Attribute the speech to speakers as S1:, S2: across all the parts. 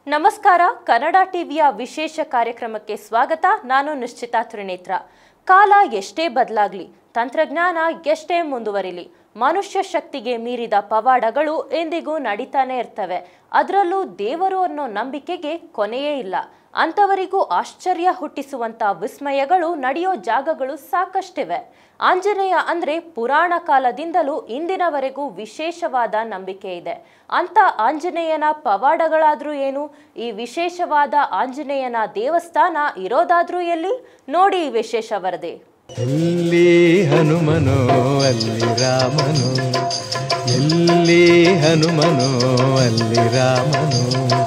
S1: ನಮಸ್ಕಾರ ಕನ್ನಡ ಟಿವಿಯ ವಿಶೇಷ ಕಾರ್ಯಕ್ರಮಕ್ಕೆ ಸ್ವಾಗತ ನಾನು ನಿಶ್ಚಿತಾ ತ್ರಿನೇತ್ರ ಕಾಲ ಎಷ್ಟೇ ಬದಲಾಗ್ಲಿ ತಂತ್ರಜ್ಞಾನ ಎಷ್ಟೇ ಮುಂದುವರಿಲಿ ಮನುಷ್ಯ ಶಕ್ತಿಗೆ ಮೀರಿದ ಪವಾಡಗಳು ಎಂದಿಗೂ ನಡೀತಾನೆ ಇರ್ತವೆ ಅದರಲ್ಲೂ ದೇವರು ಅನ್ನೋ ನಂಬಿಕೆಗೆ ಕೊನೆಯೇ ಇಲ್ಲ ಅಂಥವರಿಗೂ ಆಶ್ಚರ್ಯ ಹುಟ್ಟಿಸುವಂತ ವಿಸ್ಮಯಗಳು ನಡೆಯೋ ಜಾಗಗಳು ಸಾಕಷ್ಟಿವೆ ಆಂಜನೇಯ ಅಂದ್ರೆ ಪುರಾಣ ಕಾಲದಿಂದಲೂ ಇಂದಿನವರೆಗೂ ವಿಶೇಷವಾದ ನಂಬಿಕೆ ಇದೆ ಅಂತ ಆಂಜನೇಯನ ಪವಾಡಗಳಾದ್ರೂ ಏನು ಈ ವಿಶೇಷವಾದ ಆಂಜನೇಯನ ದೇವಸ್ಥಾನ ಇರೋದಾದ್ರೂ ಎಲ್ಲಿ ನೋಡಿ ಈ ವಿಶೇಷ ವರದಿ
S2: ಎಲ್ಲಿ ಹನುಮನೋ ಅಲ್ಲಿ ರಾಮನು ಎಲ್ಲಿ ಹನುಮನೋ ಅಲ್ಲಿ ರಾಮನು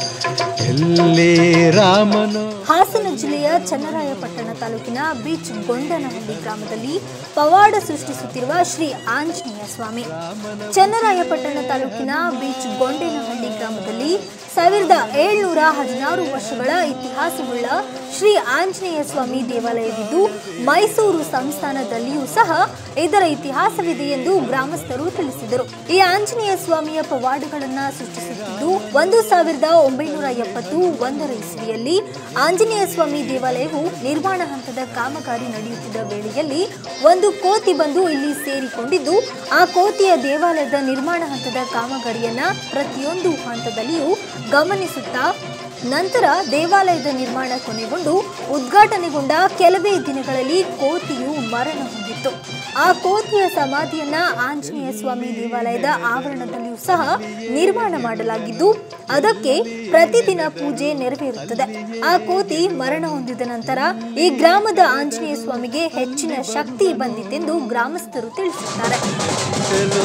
S2: ಎಲ್ಲಿ ರಾಮನೋ
S3: ಹಾಸನ ಜಿಲ್ಲೆಯ ಚನ್ನರಾಯಪಟ್ಟಣ ತಾಲೂಕಿನ ಬೀಚ್ ಗೊಂಡನಹಳ್ಳಿ ಗ್ರಾಮದಲ್ಲಿ ಪವಾಡ ಸೃಷ್ಟಿಸುತ್ತಿರುವ ಶ್ರೀ ಆಂಜನೇಯ ಸ್ವಾಮಿ ಚನ್ನರಾಯಪಟ್ಟಣ ತಾಲೂಕಿನ ಬೀಚ್ ಗೊಂಡೇನಹಳ್ಳಿ ಗ್ರಾಮದಲ್ಲಿ ಸಾವಿರದ ಏಳ್ನೂರ ಹದಿನಾರು ವರ್ಷಗಳ ಇತಿಹಾಸವುಳ್ಳ ಶ್ರೀ ಆಂಜನೇಯ ಸ್ವಾಮಿ ದೇವಾಲಯವಿದ್ದು ಮೈಸೂರು ಸಂಸ್ಥಾನದಲ್ಲಿಯೂ ಸಹ ಇದರ ಇತಿಹಾಸವಿದೆ ಎಂದು ಗ್ರಾಮಸ್ಥರು ತಿಳಿಸಿದರು ಈ ಆಂಜನೇಯ ಸ್ವಾಮಿಯ ಪವಾಡಗಳನ್ನ ಸೃಷ್ಟಿಸುತ್ತಿದ್ದು ಒಂದು ಸಾವಿರದ ಒಂಬೈನೂರ ಎಪ್ಪತ್ತು ಒಂದರ ಇಸ್ವಿಯಲ್ಲಿ ಆಂಜನೇಯ ಸ್ವಾಮಿ ದೇವಾಲಯವು ನಿರ್ಮಾಣ ಹಂತದ ಕಾಮಗಾರಿ ನಡೆಯುತ್ತಿದ್ದ ವೇಳೆಯಲ್ಲಿ ಒಂದು ಕೋತಿ ಬಂದು ಇಲ್ಲಿ ಸೇರಿಕೊಂಡಿದ್ದು ಆ ಕೋತಿಯ ದೇವಾಲಯದ ನಿರ್ಮಾಣ ಹಂತದ ಕಾಮಗಾರಿಯನ್ನ ಪ್ರತಿಯೊಂದು ಹಂತದಲ್ಲಿಯೂ ಗಮನಿಸುತ್ತಾ ನಂತರ ದೇವಾಲಯದ ನಿರ್ಮಾಣ ಕೊನೆಗೊಂಡು ಉದ್ಘಾಟನೆಗೊಂಡ ಕೆಲವೇ ದಿನಗಳಲ್ಲಿ ಕೋತಿಯು ಮರಣ ಹೊಂದಿತ್ತು ಆ ಕೋತಿಯ ಸಮಾಧಿಯನ್ನ ಆಂಜನೇಯ ಸ್ವಾಮಿ ದೇವಾಲಯದ ಆವರಣದಲ್ಲಿಯೂ ಸಹ ನಿರ್ಮಾಣ ಮಾಡಲಾಗಿದ್ದು ಅದಕ್ಕೆ ಪ್ರತಿದಿನ ಪೂಜೆ ನೆರವೇರುತ್ತದೆ ಆ ಕೋತಿ ಮರಣ ಹೊಂದಿದ ನಂತರ ಈ ಗ್ರಾಮದ ಆಂಜನೇಯ ಸ್ವಾಮಿಗೆ ಹೆಚ್ಚಿನ ಶಕ್ತಿ ಬಂದಿತ್ತೆಂದು ಗ್ರಾಮಸ್ಥರು ತಿಳಿಸಿದ್ದಾರೆ
S2: ಎತ್ತಲೋ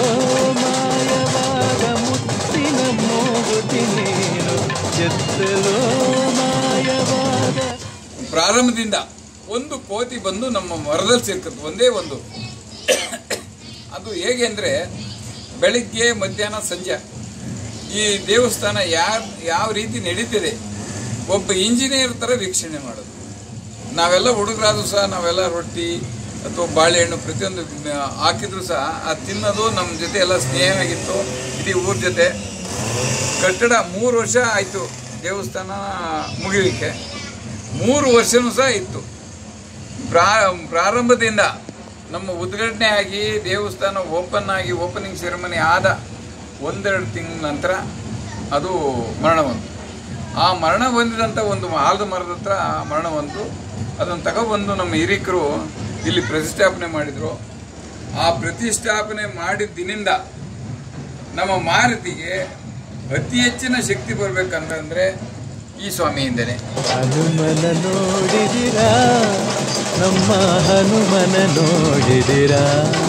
S2: ಮಾಯವಾದ ಮುತ್ತಿನ ಮೋಗುತಿ ನೀನು ಎತ್ತಲೋ ಮಾಯವಾದ
S4: ಪ್ರಾರಂಭದಿಂದ ಒಂದು ಕೋತಿ ಬಂದು ನಮ್ಮ ಮರದಲ್ಲಿ ಸೇರ್ಕತ್ತು ಒಂದೇ ಒಂದು ಅದು ಹೇಗೆ ಅಂದರೆ ಬೆಳಿಗ್ಗೆ ಮಧ್ಯಾಹ್ನ ಸಂಜೆ ಈ ದೇವಸ್ಥಾನ ಯಾರ್ ಯಾವ ರೀತಿ ನಡೀತಿದೆ ಒಬ್ಬ ಇಂಜಿನಿಯರ್ ಥರ ವೀಕ್ಷಣೆ ಮಾಡೋದು ನಾವೆಲ್ಲ ಹುಡುಗರಾದ್ರೂ ಸಹ ನಾವೆಲ್ಲ ರೊಟ್ಟಿ ಅಥವಾ ಬಾಳೆಹಣ್ಣು ಪ್ರತಿಯೊಂದು ಮ, ಹಾಕಿದ್ರು ಸಹ ಅದು ತಿನ್ನೋದು ನಮ್ಮ ಜೊತೆ ಎಲ್ಲ ಸ್ನೇಹವಾಗಿತ್ತು ಇಡೀ ಊರ ಜೊತೆ ಕಟ್ಟಡ ಮೂರು ವರ್ಷ ಆಯಿತು ದೇವಸ್ಥಾನ ಮುಗಿಲಿಕ್ಕೆ ಮೂರು ವರ್ಷನೂ ಸಹ ಇತ್ತು ಪ್ರಾ ಪ್ರಾರಂಭದಿಂದ ನಮ್ಮ ಉದ್ಘಾಟನೆ ಆಗಿ ದೇವಸ್ಥಾನ ಓಪನ್ ಆಗಿ ಓಪನಿಂಗ್ ಸೆರೆಮನಿ ಆದ ಒಂದೆರಡು ತಿಂಗಳ ನಂತರ ಅದು ಮರಣ ಬಂತು ಆ ಮರಣ ಹೊಂದಿದಂಥ ಒಂದು ಆಲದ ಮರದ ಹತ್ರ ಮರಣ ಬಂತು ಅದನ್ನು ತಗೊಬಂದು ನಮ್ಮ ಹಿರಿಕರು ಇಲ್ಲಿ ಪ್ರತಿಷ್ಠಾಪನೆ ಮಾಡಿದರು ಆ ಪ್ರತಿಷ್ಠಾಪನೆ ಮಾಡಿದ ದಿನಿಂದ ನಮ್ಮ ಮಾರುತಿಗೆ ಅತಿ ಹೆಚ್ಚಿನ ಶಕ್ತಿ ಬರ್ಬೇಕಂತಂದ್ರೆ ಈ ಸ್ವಾಮಿಯಿಂದನೇ
S2: ಹನುಮನ ನೋಡಿದಿರಾ ನಮ್ಮ ಹನುಮನ ನೋಡಿದಿರಾ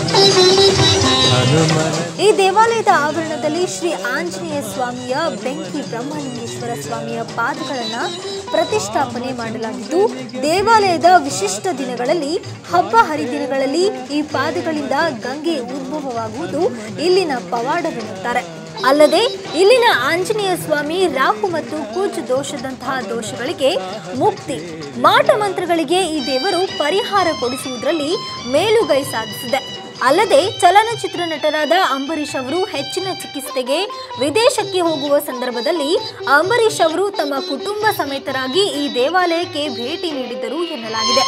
S2: ಹನುಮನ
S3: ಈ ದೇವಾಲಯದ ಆವರಣದಲ್ಲಿ ಶ್ರೀ ಆಂಜನೇಯ ಸ್ವಾಮಿಯ ಬೆಂಕಿ ಬ್ರಹ್ಮಲಿಂಗೇಶ್ವರ ಸ್ವಾಮಿಯ ಪಾದಗಳನ್ನ ಪ್ರತಿಷ್ಠಾಪನೆ ಮಾಡಲಾಗಿದ್ದು ದೇವಾಲಯದ ವಿಶಿಷ್ಟ ದಿನಗಳಲ್ಲಿ ಹಬ್ಬ ಹರಿದಿನಗಳಲ್ಲಿ ಈ ಪಾದಗಳಿಂದ ಗಂಗೆ ಉದ್ಭವವಾಗುವುದು ಇಲ್ಲಿನ ಪವಾಡವೆನ್ನುತ್ತಾರೆ ಅಲ್ಲದೆ ಇಲ್ಲಿನ ಆಂಜನೇಯ ಸ್ವಾಮಿ ರಾಹು ಮತ್ತು ಕುಜ್ ದೋಷದಂತಹ ದೋಷಗಳಿಗೆ ಮುಕ್ತಿ ಮಾಟ ಮಂತ್ರಗಳಿಗೆ ಈ ದೇವರು ಪರಿಹಾರ ಕೊಡಿಸುವುದರಲ್ಲಿ ಮೇಲುಗೈ ಸಾಧಿಸಿದೆ ಅಲ್ಲದೆ ಚಲನಚಿತ್ರ ನಟರಾದ ಅಂಬರೀಷ್ ಅವರು ಹೆಚ್ಚಿನ ಚಿಕಿತ್ಸೆಗೆ ವಿದೇಶಕ್ಕೆ ಹೋಗುವ ಸಂದರ್ಭದಲ್ಲಿ ಅಂಬರೀಷ್ ಅವರು ತಮ್ಮ ಕುಟುಂಬ ಸಮೇತರಾಗಿ ಈ ದೇವಾಲಯಕ್ಕೆ ಭೇಟಿ ನೀಡಿದ್ದರು ಎನ್ನಲಾಗಿದೆ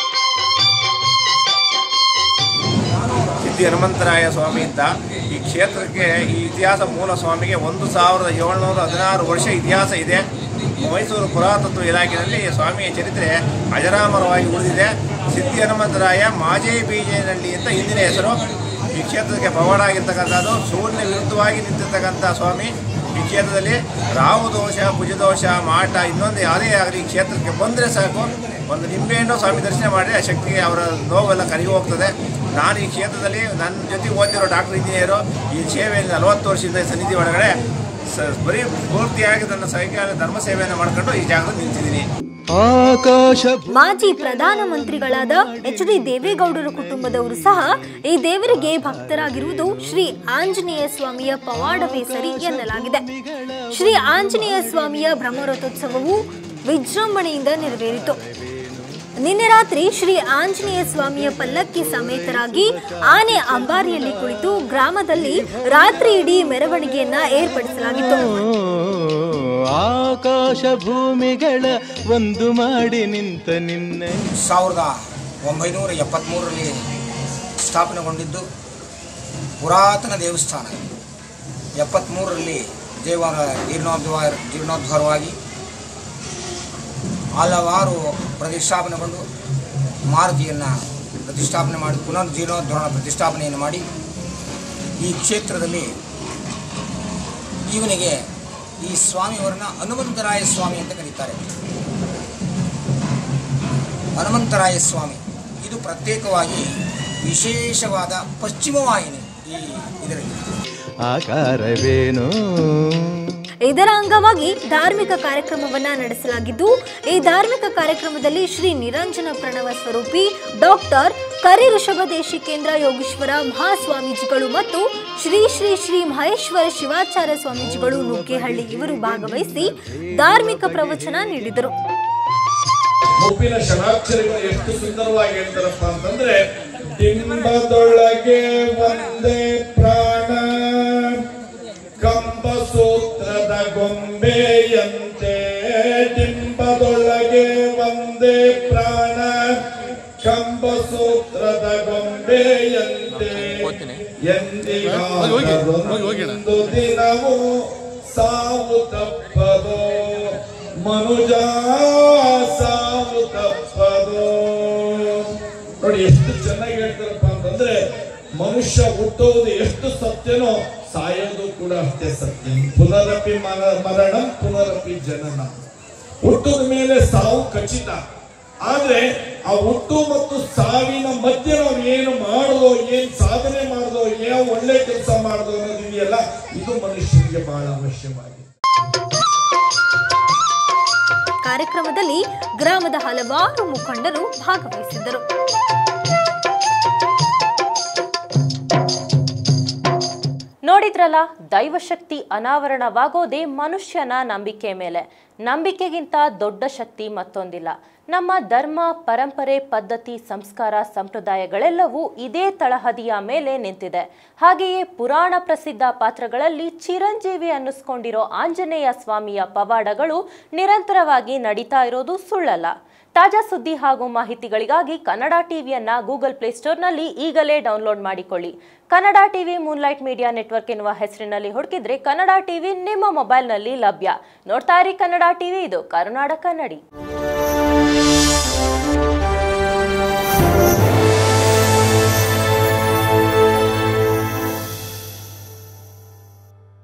S5: ಸಿದ್ಧಿ ಹನುಮಂತರಾಯ ಸ್ವಾಮಿ ಅಂತ ಈ ಕ್ಷೇತ್ರಕ್ಕೆ ಈ ಇತಿಹಾಸ ಮೂಲ ಸ್ವಾಮಿಗೆ ಒಂದು ಸಾವಿರದ ಏಳ್ನೂರ ಹದಿನಾರು ವರ್ಷ ಇತಿಹಾಸ ಇದೆ ಮೈಸೂರು ಪುರಾತತ್ವ ಇಲಾಖೆಯಲ್ಲಿ ಸ್ವಾಮಿಯ ಚರಿತ್ರೆ ಅಜರಾಮರವಾಗಿ ಉಳಿದಿದೆ ಸಿದ್ಧಿ ಹನುಮಂತರಾಯ ಮಾಜೇ ಬೀಜನಹಳ್ಳಿ ಅಂತ ಹಿಂದಿನ ಹೆಸರು ಈ ಕ್ಷೇತ್ರಕ್ಕೆ ಪವಾಡ ಆಗಿರ್ತಕ್ಕಂಥದ್ದು ಸೂರ್ಯನ ವಿರುದ್ಧವಾಗಿ ನಿಂತಿರ್ತಕ್ಕಂಥ ಸ್ವಾಮಿ ಈ ಕ್ಷೇತ್ರದಲ್ಲಿ ರಾಹು ದೋಷ ಭುಜದೋಷ ಮಾಟ ಇನ್ನೊಂದು ಯಾವುದೇ ಆಗಲಿ ಈ ಕ್ಷೇತ್ರಕ್ಕೆ ಬಂದರೆ ಸಾಕು ಒಂದು ನಿಂಬೆಹಣ್ಣು ಸ್ವಾಮಿ ದರ್ಶನ ಮಾಡಿದ್ರೆ ಆ ಶಕ್ತಿಗೆ ಅವರ ನೋವೆಲ್ಲ ಕರಗಿ ಹೋಗ್ತದೆ ನಾನು ಈ ಕ್ಷೇತ್ರದಲ್ಲಿ ನನ್ನ ಜೊತೆ ಓದಿರೋ ಡಾಕ್ಟರ್ ಇಂಜಿನಿಯರು ಈ ಸೇವೆಯಲ್ಲಿ ನಲವತ್ತು ವರ್ಷದಿಂದ ಈ ಸನ್ನಿಧಿ ಒಳಗಡೆ ಸ ಬರೀ ಪೂರ್ತಿಯಾಗಿ ನನ್ನ ಸೈಕಾಲ ಧರ್ಮ ಸೇವೆಯನ್ನು ಮಾಡ್ಕೊಂಡು ಈ ಜಾಗದಲ್ಲಿ ನಿಂತಿದ್ದೀನಿ
S2: ಆಕಾಶ
S3: ಮಾಜಿ ಪ್ರಧಾನಮಂತ್ರಿಗಳಾದ ಎಚ್ ಡಿ ದೇವೇಗೌಡರ ಕುಟುಂಬದವರು ಸಹ ಈ ದೇವರಿಗೆ ಭಕ್ತರಾಗಿರುವುದು ಶ್ರೀ ಆಂಜನೇಯ ಸ್ವಾಮಿಯ ಪವಾಡವೇ ಸರಿ ಎನ್ನಲಾಗಿದೆ ಶ್ರೀ ಆಂಜನೇಯ ಸ್ವಾಮಿಯ ಬ್ರಹ್ಮರಥೋತ್ಸವವು ವಿಜೃಂಭಣೆಯಿಂದ ನೆರವೇರಿತು ನಿನ್ನೆ ರಾತ್ರಿ ಶ್ರೀ ಆಂಜನೇಯ ಸ್ವಾಮಿಯ ಪಲ್ಲಕ್ಕಿ ಸಮೇತರಾಗಿ ಆನೆ ಅಂಬಾರಿಯಲ್ಲಿ ಕುಳಿತು ಗ್ರಾಮದಲ್ಲಿ ರಾತ್ರಿ ಇಡೀ ಮೆರವಣಿಗೆಯನ್ನ ಏರ್ಪಡಿಸಲಾಗಿತ್ತು
S2: ಆಕಾಶ ಭೂಮಿಗಳ ಒಂದು ಮಾಡಿ ನಿಂತ ನಿನ್ನ
S6: ಸಾವಿರದ ಒಂಬೈನೂರ ಎಪ್ಪತ್ತ್ಮೂರರಲ್ಲಿ ಸ್ಥಾಪನೆಗೊಂಡಿದ್ದು ಪುರಾತನ ದೇವಸ್ಥಾನ ಎಪ್ಪತ್ತ್ಮೂರರಲ್ಲಿ ದೇವರ ಜೀರ್ಣೋದ್ವಾರ ಜೀರ್ಣೋದ್ಧಾರವಾಗಿ ಹಲವಾರು ಪ್ರತಿಷ್ಠಾಪನೆಗೊಂಡು ಮಾರುತಿಯನ್ನು ಪ್ರತಿಷ್ಠಾಪನೆ ಮಾಡಿ ಪುನರ್ ಜೀರ್ಣೋದ್ಧಾರ ಪ್ರತಿಷ್ಠಾಪನೆಯನ್ನು ಮಾಡಿ ಈ ಕ್ಷೇತ್ರದಲ್ಲಿ ಇವನಿಗೆ ಈ ಸ್ವಾಮಿಯವರನ್ನ ಹನುಮಂತರಾಯ ಸ್ವಾಮಿ ಅಂತ ಕರೀತಾರೆ ಹನುಮಂತರಾಯ ಸ್ವಾಮಿ ಇದು ಪ್ರತ್ಯೇಕವಾಗಿ ವಿಶೇಷವಾದ ಪಶ್ಚಿಮ ವಾಹಿನಿ ಈ ಇದರಲ್ಲಿ
S2: ಆಕಾರವೇನು
S3: ಇದರ ಅಂಗವಾಗಿ ಧಾರ್ಮಿಕ ಕಾರ್ಯಕ್ರಮವನ್ನ ನಡೆಸಲಾಗಿದ್ದು ಈ ಧಾರ್ಮಿಕ ಕಾರ್ಯಕ್ರಮದಲ್ಲಿ ಶ್ರೀ ನಿರಂಜನ ಪ್ರಣವ ಸ್ವರೂಪಿ ಡಾಕ್ಟರ್ ಕರಿ ಋಷಭದೇಶಿಕೇಂದ್ರ ಯೋಗೀಶ್ವರ ಮಹಾಸ್ವಾಮೀಜಿಗಳು ಮತ್ತು ಶ್ರೀ ಶ್ರೀ ಶ್ರೀ ಮಹೇಶ್ವರ ಶಿವಾಚಾರ್ಯ ಸ್ವಾಮೀಜಿಗಳು ನುಗ್ಗೇಹಳ್ಳಿ ಇವರು ಭಾಗವಹಿಸಿ ಧಾರ್ಮಿಕ ಪ್ರವಚನ ನೀಡಿದರು
S7: ಮುಪ್ಪಿನ ಷಡಾಕ್ಷರಗಳು ಎಷ್ಟು ಸುಂದರವಾಗಿ ಹೇಳ್ತಾರಪ್ಪ ಅಂತಂದ್ರೆ ಡಿಂಬದೊಳಗೆ ಒಂದೇ ಪ್ರಾಣ ಕಂಬ ಸೂತ್ರದ ಗೊಂಬೆಯಂತೆ ಡಿಂಬದೊಳಗೆ ಒಂದೇ ಪ್ರಾಣ ಕಂಬ ಸೂತ್ರದ ಗೊಂಬೆಯಂತೆ ಎಂದಿಗಾದರೊಂದು ದಿನವೂ ಸಾವು ತಪ್ಪದು ಮನುಜ ಸಾವು ತಪ್ಪದು ನೋಡಿ ಎಷ್ಟು ಚೆನ್ನಾಗಿ ಹೇಳ್ತಾರಪ್ಪ ಅಂತಂದ್ರೆ ಮನುಷ್ಯ ಹುಟ್ಟುವುದು ಎಷ್ಟು ಸತ್ಯನೋ ಸಾಯೋದು ಕೂಡ ಅಷ್ಟೇ ಸತ್ಯ ಪುನರಪಿ ಮರ ಮರಣ ಪುನರಪಿ ಜನನ ಹುಟ್ಟದ ಮೇಲೆ ಸಾವು ಖಚಿತ ಆದ್ರೆ ಆ ಹುಟ್ಟು ಮತ್ತು ಸಾವಿನ ಮಧ್ಯೆ ನಾವು ಏನು ಮಾಡೋದು ಏನ್ ಸಾಧನೆ ಮಾಡೋದು ಯಾವ ಒಳ್ಳೆ ಕೆಲಸ ಮಾಡೋದು ಅನ್ನೋದು ಇದೆಯಲ್ಲ ಇದು ಮನುಷ್ಯನಿಗೆ ಬಹಳ ಅವಶ್ಯವಾಗಿದೆ
S3: ಕಾರ್ಯಕ್ರಮದಲ್ಲಿ ಗ್ರಾಮದ ಹಲವಾರು ಮುಖಂಡರು ಭಾಗವಹಿಸಿದ್ದರು
S1: ನೋಡಿದ್ರಲ್ಲ ದೈವಶಕ್ತಿ ಅನಾವರಣವಾಗೋದೇ ಮನುಷ್ಯನ ನಂಬಿಕೆ ಮೇಲೆ ನಂಬಿಕೆಗಿಂತ ದೊಡ್ಡ ಶಕ್ತಿ ಮತ್ತೊಂದಿಲ್ಲ ನಮ್ಮ ಧರ್ಮ ಪರಂಪರೆ ಪದ್ಧತಿ ಸಂಸ್ಕಾರ ಸಂಪ್ರದಾಯಗಳೆಲ್ಲವೂ ಇದೇ ತಳಹದಿಯ ಮೇಲೆ ನಿಂತಿದೆ ಹಾಗೆಯೇ ಪುರಾಣ ಪ್ರಸಿದ್ಧ ಪಾತ್ರಗಳಲ್ಲಿ ಚಿರಂಜೀವಿ ಅನ್ನಿಸ್ಕೊಂಡಿರೋ ಆಂಜನೇಯ ಸ್ವಾಮಿಯ ಪವಾಡಗಳು ನಿರಂತರವಾಗಿ ನಡೀತಾ ಇರೋದು ಸುಳ್ಳಲ್ಲ ತಾಜಾ ಸುದ್ದಿ ಹಾಗೂ ಮಾಹಿತಿಗಳಿಗಾಗಿ ಕನ್ನಡ ಟಿವಿಯನ್ನ ಗೂಗಲ್ ಪ್ಲೇಸ್ಟೋರ್ನಲ್ಲಿ ಈಗಲೇ ಡೌನ್ಲೋಡ್ ಮಾಡಿಕೊಳ್ಳಿ Kannada TV moonlight media network ಎನ್ನುವ ಹೆಸರಿನಲ್ಲಿ ಹುಡುಕಿದ್ರೆ ಕನ್ನಡ ಟಿವಿ ನಿಮ್ಮ ಮೊಬೈಲ್ನಲ್ಲಿ ಲಭ್ಯ ನೋಡ್ತಾ ಇರಿ ಕನ್ನಡ ಟಿವಿ ಇದು ಕರುನಾಡ ಕನ್ನಡಿ